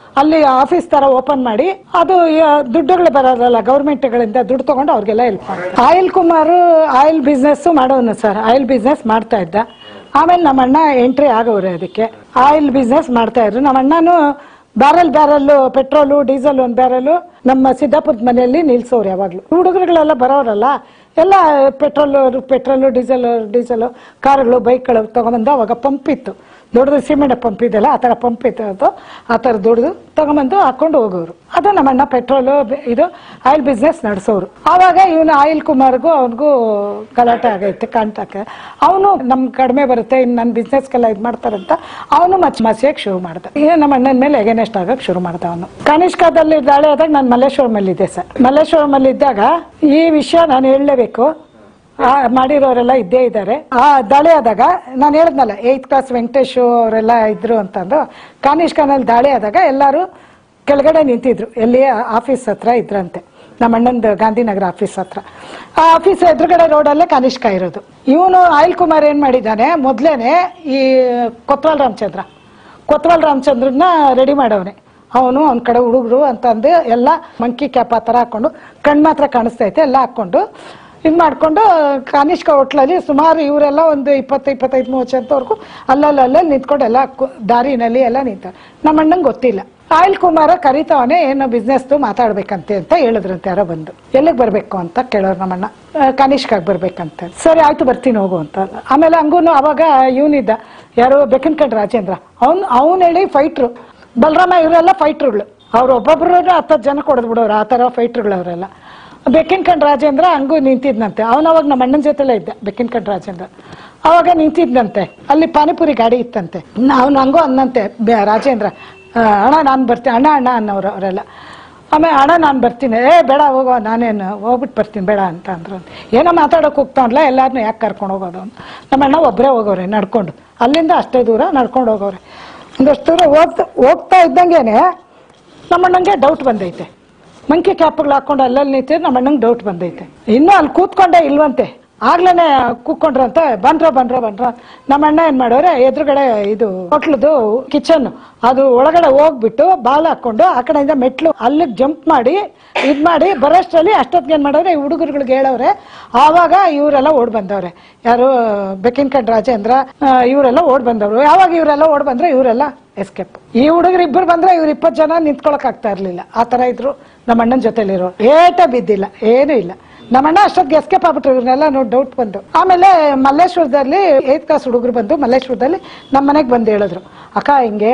ಅಲ್ಲಿ ಆಫೀಸ್ ತರ ಓಪನ್ ಮಾಡಿ ಅದು ಆ, ದುಡ್ಡುಗಳು ಬರೋದಲ್ಲ ಗೌರ್ಮೆಂಟ್ಗಳಿಂದ ದುಡ್ಡು ತಗೊಂಡು ಅವ್ರಿಗೆಲ್ಲ ಹೆಲ್ಪ್ ಮಾಡಿ ಆಯಿಲ್ ಕುಮಾರ್ ಆಯಿಲ್ ಬಿಸ್ನೆಸ್ ಮಾಡೋನು ಸರ್ ಆಯಿಲ್ ಬಿಸ್ನೆಸ್ ಮಾಡ್ತಾ ಇದ್ದ ಆಮೇಲೆ ನಮ್ಮ ಅಣ್ಣ ಎಂಟ್ರಿ ಆಗವ್ರೆ ಅದಕ್ಕೆ ಆಯಿಲ್ ಬಿಸ್ನೆಸ್ ಮಾಡ್ತಾ ಇದ್ರು ನಮ್ಮ ಅಣ್ಣನು ಬ್ಯಾರಲ್ ಬ್ಯಾರಲ್ ಪೆಟ್ರೋಲು ಡೀಸೆಲ್ ಒಂದ್ ಬ್ಯಾರಲ್ ನಮ್ಮ ಸಿದ್ದಾಪುರದ ಮನೆಯಲ್ಲಿ ನಿಲ್ಸೋರು ಯಾವಾಗ್ಲೂ ಹುಡುಗರುಗಳೆಲ್ಲ ಬರೋರಲ್ಲ ಎಲ್ಲ ಪೆಟ್ರೋಲ್ ಪೆಟ್ರೋಲು ಡೀಸೆಲ್ ಡೀಸೆಲ್ ಕಾರುಗಳು ಬೈಕ್ಗಳು ತಗೊಂಬಂದು ಅವಾಗ ಪಂಪ್ ಇತ್ತು ದೊಡ್ಡದು ಸಿಮೆಂಟ್ ಪಂಪ್ ಇದೆಯಲ್ಲ ಆ ಥರ ಪಂಪ್ ಇತ್ತು ಅದು ಆ ಥರ ದೊಡ್ಡದು ತಗೊಂಬಂದು ಹಾಕೊಂಡು ಹೋಗೋರು ಅದು ನಮ್ಮಣ್ಣ ಪೆಟ್ರೋಲು ಇದು ಆಯಿಲ್ ಬಿಸ್ನೆಸ್ ನಡೆಸೋರು ಆವಾಗ ಇವನು ಆಯಿಲ್ ಕುಮಾರ್ಗೂ ಅವನಿಗೂ ಗಲಾಟೆ ಆಗೈತೆ ಕಾಂಟಕ್ಕೆ ಅವನು ನಮ್ ಕಡಿಮೆ ಬರುತ್ತೆ ಇನ್ನು ನನ್ನ ಬಿಸ್ನೆಸ್ಗೆಲ್ಲ ಇದು ಮಾಡ್ತಾರಂತ ಅವನು ಮಚ್ ಮಸಿಯಕ್ಕೆ ಶುರು ಮಾಡ್ದ ಈಗ ನಮ್ಮ ಅಣ್ಣನ ಮೇಲೆ ಎಗನೆಸ್ಟ್ ಆಗಕ್ಕೆ ಶುರು ಮಾಡ್ದ ಅವನು ಕನಿಷ್ಕದಲ್ಲಿ ದಾಳಿ ಆದಾಗ ನಾನು ಮಲ್ಲೇಶ್ವರಮಲ್ಲಿ ಇದ್ದೆ ಸರ್ ಮಲ್ಲೇಶ್ವರಮಲ್ಲಿ ಇದ್ದಾಗ ಈ ವಿಷಯ ನಾನು ಹೇಳಲೇಬೇಕು ಆ, ಮಾಡಿರೋರೆಲ್ಲ ಇದ್ದೇ ಇದ್ದಾರೆ ಆ ದಾಳಿ ಆದಾಗ ನಾನು ಹೇಳಿದ್ನಲ್ಲ ಏಯ್ತ್ ಕ್ಲಾಸ್ ವೆಂಕಟೇಶ್ ಅವರೆಲ್ಲ ಇದ್ರು ಅಂತಂದು ಕಾನಿಷ್ಕನಲ್ಲಿ ದಾಳಿ ಆದಾಗ ಎಲ್ಲರೂ ಕೆಳಗಡೆ ನಿಂತಿದ್ರು ಎಲ್ಲಿ ಆಫೀಸ್ ಹತ್ರ ಇದ್ರಂತೆ ನಮ್ಮ ಅಣ್ಣಂದು ಗಾಂಧಿನಗರ ಆಫೀಸ್ ಹತ್ರ ಆ ಆಫೀಸ್ ಎದುರುಗಡೆ ರೋಡಲ್ಲೇ ಕನಿಷ್ಕ ಇರೋದು ಇವನು ಆಯಿಲ್ ಕುಮಾರ್ ಏನ್ ಮಾಡಿದ್ದಾನೆ ಮೊದ್ಲೇನೆ ಈ ಕೊತ್ವಾಲ್ ರಾಮಚಂದ್ರ ಕೊತ್ವಾಲ್ ರಾಮಚಂದ್ರನ್ನ ರೆಡಿ ಮಾಡವನೆ ಅವನು ಅವ್ನ ಕಡೆ ಹುಡುಗರು ಅಂತಂದು ಎಲ್ಲ ಮಂಕಿ ಕ್ಯಾಪ್ ಆ ಥರ ಹಾಕೊಂಡು ಕಣ್ಣು ಮಾತ್ರ ಕಾಣಿಸ್ತೈತೆ ಎಲ್ಲ ಹಾಕೊಂಡು ಇದು ಮಾಡ್ಕೊಂಡು ಕಾನಿಷ್ಕ ಹೋಟ್ಲಲ್ಲಿ ಸುಮಾರು ಇವರೆಲ್ಲ ಒಂದು ಇಪ್ಪತ್ತು ಇಪ್ಪತ್ತೈದು ಮೂವತ್ತು ಜನದವರೆಗೂ ಅಲ್ಲಲ್ಲಿ ಅಲ್ಲಲ್ಲಿ ನಿಂತ್ಕೊಂಡು ಎಲ್ಲ ಕು- ದಾರಿನಲ್ಲಿ ಎಲ್ಲ ನಿಂತಾರೆ ನಮ್ಮ ಅಣ್ಣಂಗೆ ಗೊತ್ತಿಲ್ಲ ಆಯಿಲ್ ಕುಮಾರ ಕರಿತಾವನೆ ಏನೋ ಬಿಸ್ನೆಸ್ದು ಮಾತಾಡ್ಬೇಕಂತೆ ಅಂತ ಹೇಳಿದ್ರಂತೆ ಯಾರೋ ಬಂದು ಎಲ್ಲಿಗೆ ಬರಬೇಕು ಅಂತ ಕೇಳೋರು ನಮ್ಮಣ್ಣ ಕನಿಷ್ಕಾಗಿ ಬರ್ಬೇಕಂತ ಸರಿ ಆಯ್ತು ಬರ್ತೀನಿ ಹೋಗು ಅಂತ ಆಮೇಲೆ ಹಂಗೂ ಅವಾಗ ಇವನಿದ್ದ ಯಾರು ಬೆಕ್ಕನ್ಕಂಡ್ ರಾಜೇಂದ್ರ ಅವ್ನು ಅವ್ನು ಹೇಳಿ ಫೈಟ್ರು ಬಲರಾಮ ಇವರೆಲ್ಲ ಫೈಟ್ರುಗಳು ಅವ್ರು ಒಬ್ಬೊಬ್ರು ಹತ್ತತ್ತು ಜನ ಕೊಡದ್ ಬಿಡೋರು ಆ ಥರ ಫೈಟ್ರುಗಳು ಅವರೆಲ್ಲ ಬೆಕ್ಕಿನ್ಕಂಡ್ ರಾಜೇಂದ್ರ ಹಂಗೂ ನಿಂತಿದ್ನಂತೆ ಅವನು ಅವಾಗ ನಮ್ಮ ಅಣ್ಣನ ಜೊತೆಲೇ ಇದ್ದ ಬೆಕ್ಕಿನ್ಕಂಡ್ ರಾಜೇಂದ್ರ ಅವಾಗ ನಿಂತಿದ್ನಂತೆ ಅಲ್ಲಿ ಪಾನಿಪುರಿ ಗಾಡಿ ಇತ್ತಂತೆ ಅವನು ಹಂಗೂ ಅನ್ನಂತೆ ಬೆ- ರಾಜೇಂದ್ರ ಆ, ಅಣ್ಣ ನಾನು ಬರ್ತೀನಿ ಅಣ್ಣ ಅಣ್ಣ ಅನ್ನೋರು ಅವರೆಲ್ಲ ಆಮೇಲೆ ಅಣ್ಣ ನಾನು ಬರ್ತೀನಿ ಏ ಬೇಡ ಹೋಗೋ ನಾನೇನು ಹೋಗ್ಬಿಟ್ಟು ಬರ್ತೀನಿ ಬೇಡ ಅಂತ ಅಂದ್ರು ಏನೋ ಮಾತಾಡೋಕೆ ಹೋಗ್ತಾವಲ್ಲ ಎಲ್ಲಾರನ್ನೂ ಯಾಕೆ ಕರ್ಕೊಂಡು ಹೋಗೋದು ಅಂತ ನಮ್ಮ ಅಣ್ಣ ಒಬ್ಬರೇ ಹೋಗೋರೆ ನಡ್ಕೊಂಡು ಅಲ್ಲಿಂದ ಅಷ್ಟೇ ದೂರ ನಡ್ಕೊಂಡು ಹೋಗೋರೆ ಒಂದಷ್ಟು ದೂರ ಹೋಗ್ತಾ ಹೋಗ್ತಾ ಇದ್ದಂಗೆನೆ ನಮ್ಮ ಅಣ್ಣಂಗೆ ಡೌಟ್ ಬಂದೈತೆ ಮಂಕಿ ಕ್ಯಾಪ್ಗಳು ಹಾಕೊಂಡು ಅಲ್ಲಲ್ಲಿ ನಿಂತಿದ್ದು ನಮ್ಮ ಅಣ್ಣಂಗೆ ಡೌಟ್ ಬಂದೈತೆ ಇನ್ನೂ ಅಲ್ಲಿ ಕೂತ್ಕೊಂಡೇ ಇಲ್ವಂತೆ ಆಗ್ಲೇನೆ ಕೂತ್ಕೊಂಡ್ರಂತೆ ಬಂದ್ರ ಬಂದ್ರ ಬಂದ್ರ ನಮ್ಮ ಅಣ್ಣ ಏನ್ ಮಾಡೋರೆ ಎದುರುಗಡೆ ಇದು ಹೋಟ್ಲದು ಕಿಚನ್ ಅದು ಒಳಗಡೆ ಹೋಗ್ಬಿಟ್ಟು ಬಾಲ್ ಹಾಕೊಂಡು ಆ ಕಡೆಯಿಂದ ಮೆಟ್ಲು ಅಲ್ಲಿಗೆ ಜಂಪ್ ಮಾಡಿ ಇದ್ ಮಾಡಿ ಬರೋಷ್ಟರಲ್ಲಿ ಅಷ್ಟೊತ್ತಿಗೆ ಏನ್ ಮಾಡೋರೆ ಈ ಹುಡುಗರುಗಳಿಗೆ ಹೇಳವ್ರೆ ಆವಾಗ ಇವರೆಲ್ಲ ಓಡ್ ಬಂದವ್ರೆ ಯಾರು ಬೆಕ್ಕಿನ್ಕಂಡ್ ರಾಜೇಂದ್ರ ಆ, ಇವರೆಲ್ಲ ಓಡ್ ಬಂದವರು ಯಾವಾಗ ಇವರೆಲ್ಲ ಓಡ್ ಬಂದ್ರೆ ಇವರೆಲ್ಲ ಎಸ್ಕೇಪ್ ಈ ಹುಡುಗರು ಇಬ್ಬರು ಬಂದ್ರೆ ಇವ್ರು ಇಪ್ಪತ್ತು ಜನ ನಿಂತ್ಕೊಳಕ್ ಆಗ್ತಾ ಇರ್ಲಿಲ್ಲ ಆ ತರ ಇದ್ರು ನಮ್ಮ ಅಣ್ಣನ ಜೊತೆಲಿರೋ ಏಟ ಬಿದ್ದಿಲ್ಲ ಏನೂ ಇಲ್ಲ ನಮ್ಮ ಅಣ್ಣ ಅಷ್ಟೊತ್ತಿಗೆ ಎಸ್ಕೇಪ್ ಆಗ್ಬಿಟ್ರು ಇವ್ರನ್ನೆಲ್ಲ ನೋಡಿ ಡೌಟ್ ಬಂದು ಆಮೇಲೆ ಮಲ್ಲೇಶ್ವರದಲ್ಲಿ ಏತ್ ಕ್ಲಾಸ್ ಹುಡುಗರು ಬಂದು ಮಲ್ಲೇಶ್ವರದಲ್ಲಿ ನಮ್ಮ ಮನೆಗೆ ಬಂದು ಹೇಳಿದ್ರು ಅಕ್ಕ ಹಿಂಗೆ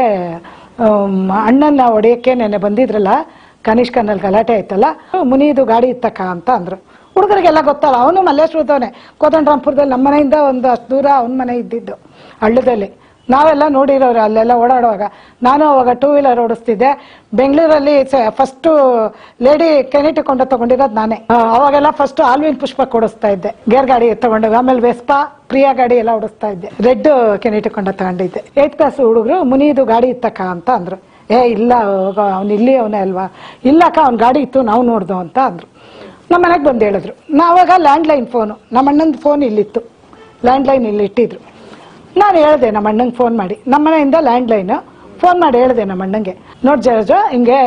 ಆಮ್, ಅಣ್ಣನ ಹೊಡೆಯಕ್ಕೆ ನೆನೆ ಬಂದಿದ್ರಲ್ಲ ಕನಿಷ್ಕನಲ್ಲಿ ಗಲಾಟೆ ಆಯ್ತಲ್ಲ ಮುನಿದು ಗಾಡಿ ಇತ್ತಕ್ಕ ಅಂತ ಅಂದ್ರು ಹುಡುಗರಿಗೆಲ್ಲ ಗೊತ್ತಲ್ಲ ಅವನು ಮಲ್ಲೇಶ್ವರದವನೇ ಕೋದಂಡರಾಮ್ಪುರದಲ್ಲಿ ನಮ್ಮ ಮನೆಯಿಂದ ಒಂದು ಅಷ್ಟು ದೂರ ಅವನ ಮನೆ ಇದ್ದಿದ್ದು ಹಳ್ಳದಲ್ಲಿ ನಾವೆಲ್ಲ ನೋಡಿರೋರು ಅಲ್ಲೆಲ್ಲ ಓಡಾಡುವಾಗ ನಾನು ಅವಾಗ ಟೂ ವೀಲರ್ ಓಡಿಸ್ತಿದ್ದೆ ಬೆಂಗಳೂರಲ್ಲಿ ಫಸ್ಟ್ ಲೇಡಿ ಕೆನಿಟಿ ಕೊಂಡ ತಗೊಂಡಿರೋದು ನಾನೇ ಆ, ಅವಾಗೆಲ್ಲ ಫಸ್ಟ್ ಆಲ್ವಿನ್ ಪುಷ್ಪ ಓಡಿಸ್ತಾ ಇದ್ದೆ ಗೇರ್ ಗಾಡಿ ತಗೊಂಡು ಆಮೇಲೆ ವೆಸ್ಪಾ ಪ್ರಿಯಾ ಗಾಡಿ ಎಲ್ಲ ಓಡಿಸ್ತಾ ಇದ್ದೆ ರೆಡ್ ಕೆನಿಟಿ ಕೊಂಡ ತಗೊಂಡಿದ್ದೆ ಏತ್ ಕ್ಲಾಸ್ ಹುಡುಗರು ಮುನಿದು ಗಾಡಿ ಇತ್ತಕ್ಕ ಅಂತ ಅಂದ್ರು ಏ ಇಲ್ಲ ಅವ್ನು ಇಲ್ಲಿ ಅವನೇ ಅಲ್ವಾ ಇಲ್ಲಕ್ಕ ಅವ್ನ ಗಾಡಿ ಇತ್ತು ನಾವು ನೋಡ್ದು ಅಂತ ಅಂದ್ರು ನಮ್ಮ ಮನೆಗೆ ಬಂದು ಹೇಳಿದ್ರು ನಾವಾಗ ಲ್ಯಾಂಡ್ಲೈನ್ ಫೋನು ನಮ್ಮ ಅಣ್ಣಂದು ಫೋನ್ ಇಲ್ಲಿತ್ತು ಲ್ಯಾಂಡ್ಲೈನ್ ಇಲ್ಲಿ ಇಟ್ಟಿದ್ರು ನಾನು ಹೇಳಿದೆ ನಮ್ಮ ಅಣ್ಣಂಗೆ ಫೋನ್ ಮಾಡಿ ನಮ್ಮ ಮನೆಯಿಂದ ಲ್ಯಾಂಡ್ಲೈನ್ ಫೋನ್ ಮಾಡಿ ಹೇಳಿದೆ ನಮ್ಮ ಅಣ್ಣಂಗೆ ನೋಡ್ ಜರಜ ಹಿಂಗೆ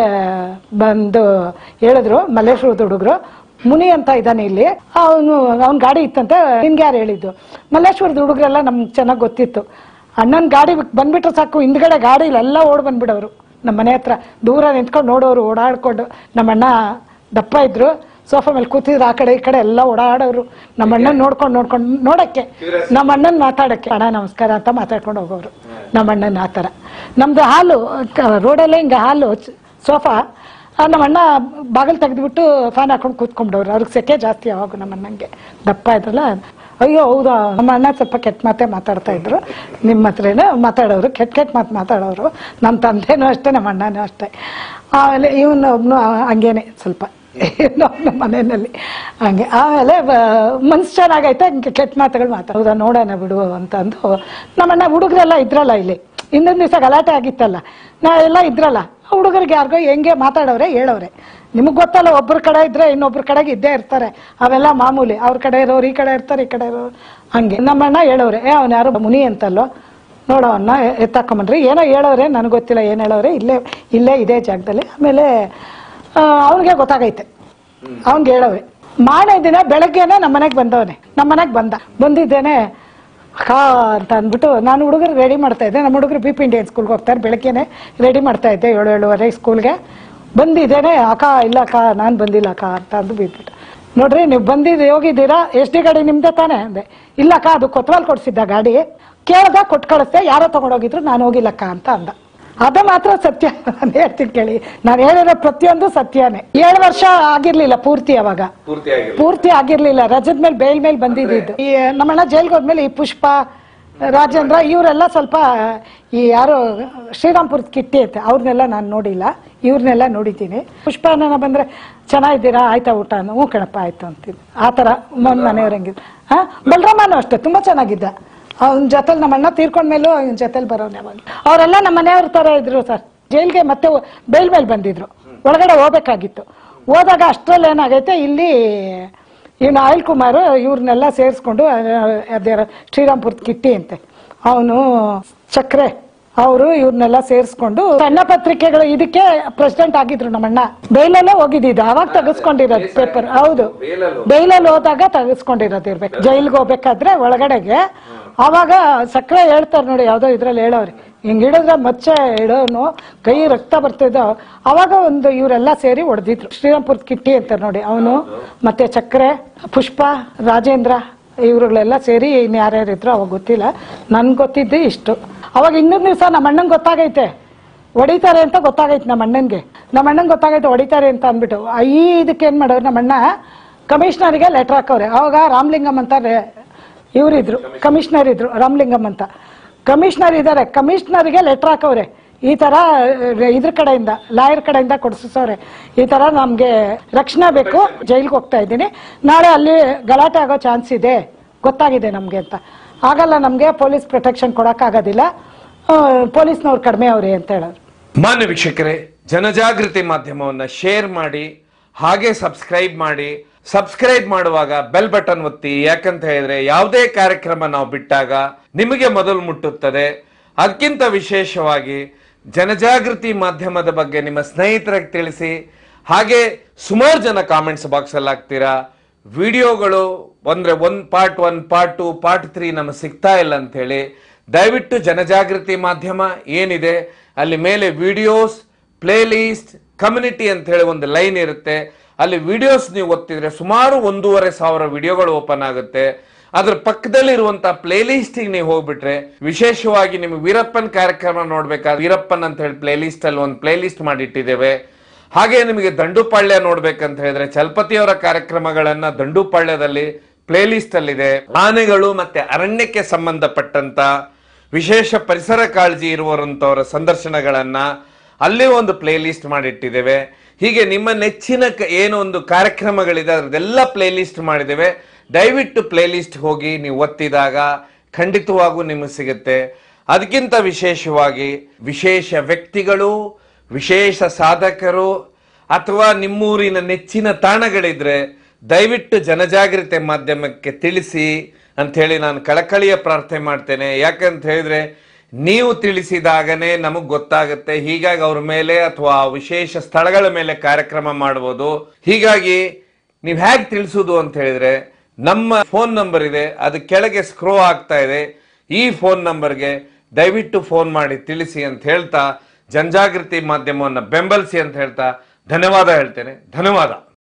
ಬಂದು ಹೇಳಿದ್ರು ಮಲ್ಲೇಶ್ವರದ ಹುಡುಗರು ಮುನಿ ಅಂತ ಇದ್ದಾನೆ ಇಲ್ಲಿ ಅವನು ಅವ್ನ ಗಾಡಿ ಇತ್ತಂತೆ ನಿನ್ಗೆ ಯಾರು ಹೇಳಿದ್ದು ಮಲ್ಲೇಶ್ವರದ ಹುಡುಗರೆಲ್ಲ ನಮ್ಗೆ ಚೆನ್ನಾಗಿ ಗೊತ್ತಿತ್ತು ಅಣ್ಣನ ಗಾಡಿ ಬಂದ್ಬಿಟ್ರೆ ಸಾಕು ಹಿಂದ್ಗಡೆ ಗಾಡಿ ಎಲ್ಲ ಓಡ್ ಬಂದ್ಬಿಡೋರು ನಮ್ಮ ಮನೆ ಹತ್ರ ದೂರ ನಿಂತ್ಕೊಂಡು ನೋಡೋರು ಓಡಾಡ್ಕೊಂಡು ನಮ್ಮ ಅಣ್ಣ ದಪ್ಪ ಇದ್ರು ಸೋಫಾ ಮೇಲೆ ಕೂತಿದ್ರು ಆ ಕಡೆ ಈ ಕಡೆ ಎಲ್ಲ ಓಡಾಡೋರು ನಮ್ಮ ಅಣ್ಣನ್ ನೋಡ್ಕೊಂಡು ನೋಡ್ಕೊಂಡು ನೋಡಕ್ಕೆ ನಮ್ಮ ಅಣ್ಣನ್ ಮಾತಾಡಕ್ಕೆ ಅಣ್ಣ ನಮಸ್ಕಾರ ಅಂತ ಮಾತಾಡ್ಕೊಂಡು ಹೋಗೋರು ನಮ್ಮ ಅಣ್ಣನ ಆ ಥರ ನಮ್ದು ಹಾಲು ಕ- ರೋಡಲ್ಲೇ ಹಿಂಗೆ ಹಾಲು ಚ- ಸೋಫಾ ಆ, ನಮ್ಮ ಅಣ್ಣ ಬಾಗಿಲು ತೆಗೆದ್ಬಿಟ್ಟು ಫ್ಯಾನ್ ಹಾಕೊಂಡು ಕೂತ್ಕೊಂಡ್ಬಿಡೋರು ಅವ್ರಿಗೆ ಸೆಕೆ ಜಾಸ್ತಿ ಯಾವಾಗ ನಮ್ಮ ಅಣ್ಣಂಗೆ ದಪ್ಪ ಇದ್ರಲ್ಲ ಅಯ್ಯೋ ಹೌದಾ ನಮ್ಮ ಅಣ್ಣ ಸ್ವಲ್ಪ ಕೆಟ್ಟ ಮಾತೇ ಮಾತಾಡ್ತಾ ಇದ್ರು ನಿಮ್ಮ ಹತ್ರನೇ ಮಾತಾಡೋರು ಕೆಟ್ಟ ಕೆಟ್ಟ ಮಾತು ಮಾತಾಡೋರು ನಮ್ಮ ತಂದೆನೂ ಅಷ್ಟೇ ನಮ್ಮ ಅಣ್ಣನೂ ಅಷ್ಟೇ ಆಮೇಲೆ ಇವನು ಒಬ್ನು ಹಂಗೇನೆ ಸ್ವಲ್ಪ ನಮ್ಮ ಮನೆಯಲ್ಲಿ ಹಂಗೆ ಆಮೇಲೆ ಮನ್ಸು ಚೆನ್ನಾಗೈತೆ ಹಿಂಗೆ ಕೆಟ್ಟ ಮಾತುಗಳು ಮಾತಾಡೋದ ನೋಡೋಣ ಬಿಡು ಅಂತಂದು ನಮ್ಮಣ್ಣ ಹುಡುಗರೆಲ್ಲ ಇದ್ರಲ್ಲ ಇಲ್ಲಿ ಇನ್ನೊಂದು ದಿವಸ ಗಲಾಟೆ ಆಗಿತ್ತಲ್ಲ ನಾ ಎಲ್ಲ ಇದ್ರಲ್ಲ ಹುಡುಗರಿಗೆ ಯಾರಿಗೋ ಹೆಂಗೆ ಮಾತಾಡೋರೆ ಹೇಳೋರೆ ನಿಮಗೆ ಗೊತ್ತಲ್ಲ ಒಬ್ಬರ ಕಡೆ ಇದ್ರೆ ಇನ್ನೊಬ್ರ ಕಡೆಗೆ ಇದ್ದೇ ಇರ್ತಾರೆ ಅವೆಲ್ಲ ಮಾಮೂಲಿ ಅವ್ರ ಕಡೆ ಇರೋರು ಈ ಕಡೆ ಇರ್ತಾರೆ ಈ ಕಡೆ ಇರೋರು ಹಂಗೆ ನಮ್ಮಣ್ಣ ಹೇಳೋರೆ ಏ ಅವ್ನು ಯಾರು ಮುನಿ ಅಂತಲ್ಲೋ ನೋಡೋನ್ನ ಎತ್ತಾಕೊಂಬಂದ್ರಿ ಏನೋ ಹೇಳೋರೆ ನನಗೆ ಗೊತ್ತಿಲ್ಲ ಏನು ಹೇಳೋರೆ ಇಲ್ಲೇ ಇಲ್ಲೇ ಇದೇ ಜಾಗದಲ್ಲಿ ಆಮೇಲೆ ಅವನಿಗೆ ಗೊತ್ತಾಗೈತೆ ಅವ್ನಿಗೆ ಹೇಳವ್ರೆ ಮಾರನೇ ದಿನ ಬೆಳಗ್ಗೆನೆ ನಮ್ಮ ಮನೆಗೆ ಬಂದವನೆ ನಮ್ಮ ಮನೆಗೆ ಬಂದ ಬಂದಿದ್ದೇನೆ ಹಾ ಅಂತ ಅಂದ್ಬಿಟ್ಟು ನಾನು ಹುಡುಗರು ರೆಡಿ ಮಾಡ್ತಾ ಇದ್ದೆ ನಮ್ಮ ಹುಡುಗರು ಬಿ ಪಿ ಇಂಡಿಯನ್ ಸ್ಕೂಲ್ಗೆ ಹೋಗ್ತಾರೆ ಬೆಳಗ್ಗೆನೆ ರೆಡಿ ಮಾಡ್ತಾ ಇದ್ದೆ ಏಳು ಏಳುವರೆ ಸ್ಕೂಲ್ಗೆ ಬಂದಿದ್ದೇನೆ ಅಕ್ಕ ಇಲ್ಲ ಅಕ್ಕ ನಾನು ಬಂದಿಲ್ಲ ಅಕ್ಕ ಅಂತ ಅಂದು ಬಿಟ್ಬಿಟ್ಟು ನೋಡ್ರಿ ನೀವು ಬಂದಿದ್ದು ಹೋಗಿದ್ದೀರಾ ಎಸ್ ಡಿ ಗಾಡಿ ನಿಮ್ದೇ ತಾನೇ ಅಂದೆ ಇಲ್ಲಕ್ಕ ಅದು ಕೊತ್ವಾಲ್ ಕೊಡ್ಸಿದ್ದ ಗಾಡಿ ಕೇಳ್ದ ಕೊಟ್ಟು ಕಳಿಸ್ದೆ ಯಾರೋ ತಗೊಂಡೋಗಿದ್ರು ನಾನು ಹೋಗಿಲ್ಲಕ್ಕ ಅಂತ ಅಂದ ಅದು ಮಾತ್ರ ಸತ್ಯ ನಾನು ಹೇಳ್ತೀನಿ ಕೇಳಿ ನಾನು ಹೇಳಿರೋ ಪ್ರತಿಯೊಂದು ಸತ್ಯನೇ ಏಳು ವರ್ಷ ಆಗಿರ್ಲಿಲ್ಲ ಪೂರ್ತಿ ಅವಾಗ ಪೂರ್ತಿ ಆಗಿಲ್ಲ ಪೂರ್ತಿ ಆಗಿರ್ಲಿಲ್ಲ ರಜದ ಮೇಲೆ ಬೇಲ್ ಮೇಲೆ ಬಂದಿದ್ದು ಈ ನಮ್ಮಣ್ಣ ಜೈಲ್ಗೆ ಹೋದ್ಮೇಲೆ ಈ ಪುಷ್ಪ ರಾಜೇಂದ್ರ ಇವರೆಲ್ಲ ಸ್ವಲ್ಪ ಈ ಯಾರು ಶ್ರೀರಾಮ್ಪುರದ ಕಿಟ್ಟಿ ಐತೆ ಅವ್ರನ್ನೆಲ್ಲ ನಾನು ನೋಡಿಲ್ಲ ಇವ್ರನ್ನೆಲ್ಲ ನೋಡಿದ್ದೀನಿ ಪುಷ್ಪ ನನ್ನ ಬಂದ್ರೆ ಚೆನ್ನಾಗಿದ್ದೀರಾ ಆಯ್ತಾ ಊಟ ಅನ್ನೋ ಹ್ಞೂ ಕಣಪ್ಪ ಆಯ್ತು ಅಂತೀನಿ ಆ ಥರ ನನ್ನ ಮನೆಯವ್ರಂಗಿದ್ದು ಹಾ ಬಲರಾಮನು ಅಷ್ಟೇ ತುಂಬಾ ಚೆನ್ನಾಗಿದ್ದ ಅವನ ಜೊತೆಲಿ ನಮ್ಮ ಅಣ್ಣ ತೀರ್ಕೊಂಡ್ಮೇಲೂ ಅವನ ಜೊತೆಲಿ ಬರೋನ್ ಯಾವಾಗ ಅವರೆಲ್ಲ ನಮ್ಮ ಮನೆಯವ್ರ ಥರ ಇದ್ರು ಸರ್ ಜೈಲ್ಗೆ ಮತ್ತೆ ಬೇಲ್ ಮೇಲೆ ಬಂದಿದ್ರು ಒಳಗಡೆ ಹೋಗ್ಬೇಕಾಗಿತ್ತು ಹೋದಾಗ ಅಷ್ಟ್ರಲ್ಲಿ ಏನಾಗೈತೆ ಇಲ್ಲಿ ಇವನು ಆಯಿಲ್ ಕುಮಾರ್ ಇವ್ರನ್ನೆಲ್ಲ ಸೇರಿಸ್ಕೊಂಡು ಅದೇ ಶ್ರೀರಾಮ್ಪುರದ ಕಿಟ್ಟಿ ಅಂತೆ ಅವನು ಚಕ್ರೆ ಅವರು ಇವ್ರನ್ನೆಲ್ಲ ಸೇರಿಸ್ಕೊಂಡು ಸಣ್ಣ ಪತ್ರಿಕೆಗಳು ಇದಕ್ಕೆ ಪ್ರೆಸಿಡೆಂಟ್ ಆಗಿದ್ರು ನಮ್ಮಣ್ಣ ಬೈಲಲ್ಲೇ ಹೋಗಿದ್ದಿದ್ದು ಅವಾಗ ತೆಗೆಸ್ಕೊಂಡಿರೋದು ಪೇಪರ್ ಹೌದು ಬೇಲಲ್ಲಿ ಬೈಲಲ್ಲಿ ಹೋದಾಗ ತೆಗೆಸ್ಕೊಂಡಿರೋದು ಇರ್ಬೇಕು ಜೈಲ್ಗೆ ಹೋಗ್ಬೇಕಾದ್ರೆ ಒಳಗಡೆಗೆ ಅವಾಗ ಸಕ್ಕರೆ ಹೇಳ್ತಾರೆ ನೋಡಿ ಯಾವ್ದೋ ಇದ್ರಲ್ಲಿ ಹೇಳೋರಿ ಹಿಂಗ್ ಹಿಡಿದ್ರೆ ಮಚ್ಚೆ ಇಡೋನು ಕೈ ರಕ್ತ ಬರ್ತಿದ್ದ ಅವಾಗ ಒಂದು ಇವರೆಲ್ಲ ಸೇರಿ ಹೊಡೆದಿದ್ರು ಶ್ರೀರಾಮ್ಪುರದ ಕಿಟ್ಟಿ ಅಂತಾರೆ ನೋಡಿ ಅವನು ಮತ್ತೆ ಚಕ್ರೆ ಪುಷ್ಪ ರಾಜೇಂದ್ರ ಇವ್ರುಗಳೆಲ್ಲ ಸೇರಿ ಇನ್ ಯಾರ್ಯಾರಿದ್ರು ಅವಾಗ ಗೊತ್ತಿಲ್ಲ ನನ್ಗೆ ಗೊತ್ತಿದ್ದು ಇಷ್ಟು ಅವಾಗ ಇನ್ನೊಂದು ದಿವಸ ನಮ್ಮ ಅಣ್ಣಂಗೆ ಗೊತ್ತಾಗೈತೆ ಹೊಡಿತಾರೆ ಅಂತ ಗೊತ್ತಾಗೈತೆ ನಮ್ಮ ಅಣ್ಣನ್ಗೆ ನಮ್ಮ ಅಣ್ಣಂಗೆ ಗೊತ್ತಾಗೈತೆ ಹೊಡಿತಾರೆ ಅಂತ ಅಂದ್ಬಿಟ್ಟು ಈ ಇದಕ್ಕೆ ಏನ್ ಮಾಡೋರು ನಮ್ಮ ಅಣ್ಣ ಕಮಿಷನರ್ಗೆ ಲೆಟರ್ ಹಾಕವ್ರೆ ಅವಾಗ ರಾಮಲಿಂಗಂ ಅಂತ ಇವರಿದ್ರು ಕಮಿಷನರ್ ಇದ್ರು ರಾಮಲಿಂಗಂ ಅಂತ ಕಮಿಷನರ್ ಇದ್ದಾರೆ ಕಮಿಷನರ್ಗೆ ಲೆಟರ್ ಹಾಕವ್ರೆ ಈ ತರ ಅಹ್, ಇದ್ರ ಕಡೆಯಿಂದ ಲಾಯರ್ ಕಡೆಯಿಂದ ಕೊಡಿಸೋರೆ ಈ ತರ ನಮ್ಗೆ ರಕ್ಷಣೆ ಬೇಕು ಜೈಲ್ಗೆ ಹೋಗ್ತಾ ಇದ್ದೀನಿ ನಾಳೆ ಅಲ್ಲಿ ಗಲಾಟೆ ಆಗೋ ಚಾನ್ಸ್ ಇದೆ ಗೊತ್ತಾಗಿದೆ ನಮ್ಗೆ ಅಂತ ಆಗಲ್ಲ ನಮ್ಗೆ ಪೊಲೀಸ್ ಪ್ರೊಟೆಕ್ಷನ್ ಕೊಡಕ್ಕಾಗೋದಿಲ್ಲ ಪೊಲೀಸ್ನವ್ರು ಕಡಿಮೆ ಅವ್ರೆ ಅಂತ ಹೇಳೋರು ಮಾನ್ಯ ವೀಕ್ಷಕರೇ ಜನಜಾಗೃತಿ ಮಾಧ್ಯಮವನ್ನ ಶೇರ್ ಮಾಡಿ ಹಾಗೆ ಸಬ್ಸ್ಕ್ರೈಬ್ ಮಾಡಿ ಸಬ್ಸ್ಕ್ರೈಬ್ ಮಾಡುವಾಗ ಬೆಲ್ ಬಟನ್ ಒತ್ತಿ ಯಾಕಂತ ಹೇಳಿದ್ರೆ ಯಾವುದೇ ಕಾರ್ಯಕ್ರಮ ನಾವು ಬಿಟ್ಟಾಗ ನಿಮಗೆ ಮೊದಲು ಮುಟ್ಟುತ್ತದೆ ಅದಕ್ಕಿಂತ ವಿಶೇಷವಾಗಿ ಜನಜಾಗೃತಿ ಮಾಧ್ಯಮದ ಬಗ್ಗೆ ನಿಮ್ಮ ಸ್ನೇಹಿತರಿಗೆ ತಿಳಿಸಿ ಹಾಗೆ ಸುಮಾರು ಜನ ಕಾಮೆಂಟ್ಸ್ ಬಾಕ್ಸ್ ಅಲ್ಲಿ ಹಾಕ್ತೀರಾ ವಿಡಿಯೋಗಳು ಅಂದ್ರೆ one part one part two part three ನಮಗೆ ಸಿಗ್ತಾ ಇಲ್ಲ ಅಂತ ಹೇಳಿ ದಯವಿಟ್ಟು ಜನಜಾಗೃತಿ ಮಾಧ್ಯಮ ಏನಿದೆ ಅಲ್ಲಿ ಮೇಲೆ ವಿಡಿಯೋಸ್ ಪ್ಲೇ ಲೀಸ್ಟ್ ಕಮ್ಯುನಿಟಿ ಅಂತ ಹೇಳಿ ಒಂದು ಲೈನ್ ಇರುತ್ತೆ ಅಲ್ಲಿ ವಿಡಿಯೋಸ್ ನೀವು ಒತ್ತಿದ್ರೆ ಸುಮಾರು ಒಂದೂವರೆ ಸಾವಿರ ವಿಡಿಯೋಗಳು ಓಪನ್ ಆಗುತ್ತೆ ಅದ್ರ ಪಕ್ಕದಲ್ಲಿ ಇರುವಂತ ಪ್ಲೇ ಲಿಸ್ಟಿಗೆ ನೀವು ಹೋಗ್ಬಿಟ್ರೆ ವಿಶೇಷವಾಗಿ ನಿಮ್ಗೆ ವೀರಪ್ಪನ್ ಕಾರ್ಯಕ್ರಮ ನೋಡ್ಬೇಕಾದ್ರೆ ವೀರಪ್ಪನ್ ಅಂತ ಹೇಳಿ ಪ್ಲೇ ಲಿಸ್ಟ್ ಅಲ್ಲಿ ಒಂದು ಪ್ಲೇ ಲಿಸ್ಟ್ ಮಾಡಿಟ್ಟಿದ್ದೇವೆ ಹಾಗೆ ನಿಮಗೆ ದಂಡುಪಾಳ್ಯ ನೋಡ್ಬೇಕಂತ ಹೇಳಿದ್ರೆ ಚಲಪತಿಯವರ ಕಾರ್ಯಕ್ರಮಗಳನ್ನ ದಂಡುಪಾಳ್ಯದಲ್ಲಿ ಪ್ಲೇ ಲಿಸ್ಟ್ ಅಲ್ಲಿದೆ ಆನೆಗಳು ಮತ್ತೆ ಅರಣ್ಯಕ್ಕೆ ಸಂಬಂಧಪಟ್ಟಂತ ವಿಶೇಷ ಪರಿಸರ ಕಾಳಜಿ ಇರುವಂತವರ ಸಂದರ್ಶನಗಳನ್ನ ಅಲ್ಲಿ ಒಂದು ಪ್ಲೇ ಲಿಸ್ಟ್ ಮಾಡಿಟ್ಟಿದ್ದೇವೆ ಹೀಗೆ ನಿಮ್ಮ ನೆಚ್ಚಿನ ಕ- ಏನು ಒಂದು ಕಾರ್ಯಕ್ರಮಗಳಿದೆ ಅದರದೆಲ್ಲ ಪ್ಲೇ ಲಿಸ್ಟ್ ಮಾಡಿದ್ದೇವೆ ದಯವಿಟ್ಟು ಪ್ಲೇ ಲಿಸ್ಟ್ ಹೋಗಿ ನೀವು ಒತ್ತಿದಾಗ ಖಂಡಿತವಾಗೂ ನಿಮಗೆ ಸಿಗುತ್ತೆ ಅದಕ್ಕಿಂತ ವಿಶೇಷವಾಗಿ ವಿಶೇಷ ವ್ಯಕ್ತಿಗಳು ವಿಶೇಷ ಸಾಧಕರು ಅಥವಾ ನಿಮ್ಮೂರಿನ ನೆಚ್ಚಿನ ತಾಣಗಳಿದ್ರೆ ದಯವಿಟ್ಟು ಜನಜಾಗೃತಿ ಮಾಧ್ಯಮಕ್ಕೆ ತಿಳಿಸಿ ಅಂತ ಹೇಳಿ ನಾನು ಕಳಕಳಿಯ ಪ್ರಾರ್ಥನೆ ಮಾಡ್ತೇನೆ ಯಾಕಂತ ಹೇಳಿದ್ರೆ ನೀವು ತಿಳಿಸಿದಾಗನೇ ನಮಗ್ ಗೊತ್ತಾಗುತ್ತೆ ಹೀಗಾಗಿ ಅವ್ರ ಮೇಲೆ ಅಥವಾ ವಿಶೇಷ ಸ್ಥಳಗಳ ಮೇಲೆ ಕಾರ್ಯಕ್ರಮ ಮಾಡ್ಬೋದು ಹೀಗಾಗಿ ನೀವು ಹೇಗೆ ತಿಳಿಸುದು ಅಂತ ಹೇಳಿದ್ರೆ ನಮ್ಮ ಫೋನ್ ನಂಬರ್ ಇದೆ ಅದು ಕೆಳಗೆ ಸ್ಕ್ರೋ ಆಗ್ತಾ ಇದೆ ಈ ಫೋನ್ ನಂಬರ್ಗೆ ದಯವಿಟ್ಟು ಫೋನ್ ಮಾಡಿ ತಿಳಿಸಿ ಅಂತ ಹೇಳ್ತಾ ಜನಜಾಗೃತಿ ಮಾಧ್ಯಮವನ್ನು ಬೆಂಬಲಿಸಿ ಅಂತ ಹೇಳ್ತಾ ಧನ್ಯವಾದ ಹೇಳ್ತೇನೆ ಧನ್ಯವಾದ